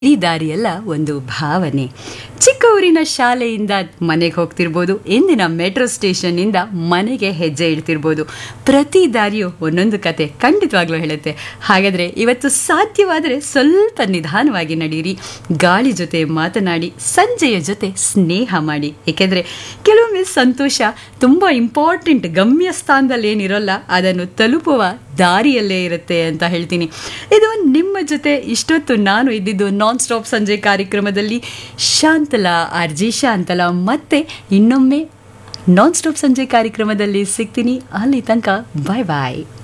ಈ ದಾರಿಯಲ್ಲ ಒಂದು ಭಾವನೆ ಚಿಕ್ಕ ಊರಿನ ಶಾಲೆಯಿಂದ ಮನೆಗೆ ಹೋಗ್ತಿರ್ಬೋದು ಇಂದಿನ ಮೆಟ್ರೋ ಸ್ಟೇಷನ್ನಿಂದ ಮನೆಗೆ ಹೆಜ್ಜೆ ಇಡ್ತಿರ್ಬೋದು ಪ್ರತಿ ದಾರಿಯು ಒಂದೊಂದು ಕತೆ ಖಂಡಿತವಾಗ್ಲೂ ಹೇಳುತ್ತೆ ಹಾಗಾದರೆ ಇವತ್ತು ಸಾಧ್ಯವಾದರೆ ಸ್ವಲ್ಪ ನಿಧಾನವಾಗಿ ನಡೀರಿ ಗಾಳಿ ಜೊತೆ ಮಾತನಾಡಿ ಸಂಜೆಯ ಜೊತೆ ಸ್ನೇಹ ಮಾಡಿ ಏಕೆಂದರೆ ಕೆಲವೊಮ್ಮೆ ಸಂತೋಷ ತುಂಬ ಇಂಪಾರ್ಟೆಂಟ್ ಗಮ್ಯ ಸ್ಥಾನದಲ್ಲಿ ಏನಿರೋಲ್ಲ ಅದನ್ನು ತಲುಪುವ ದಾರಿಯಲ್ಲೇ ಇರುತ್ತೆ ಅಂತ ಹೇಳ್ತೀನಿ ಇದು ನಿಮ್ಮ ಜೊತೆ ಇಷ್ಟೊತ್ತು ನಾನು ಇದ್ದಿದ್ದು ನಾನ್ ಸ್ಟಾಪ್ ಸಂಜೆ ಕಾರ್ಯಕ್ರಮದಲ್ಲಿ ಶಾಂತಲಾ ಆರ್ ಜಿ ಶಾಂತಲಾ ಮತ್ತೆ ಇನ್ನೊಮ್ಮೆ ನಾನ್ ಸ್ಟಾಪ್ ಸಂಜೆ ಕಾರ್ಯಕ್ರಮದಲ್ಲಿ ಸಿಗ್ತೀನಿ ಅಲ್ಲಿ ತನಕ ಬಾಯ್ ಬಾಯ್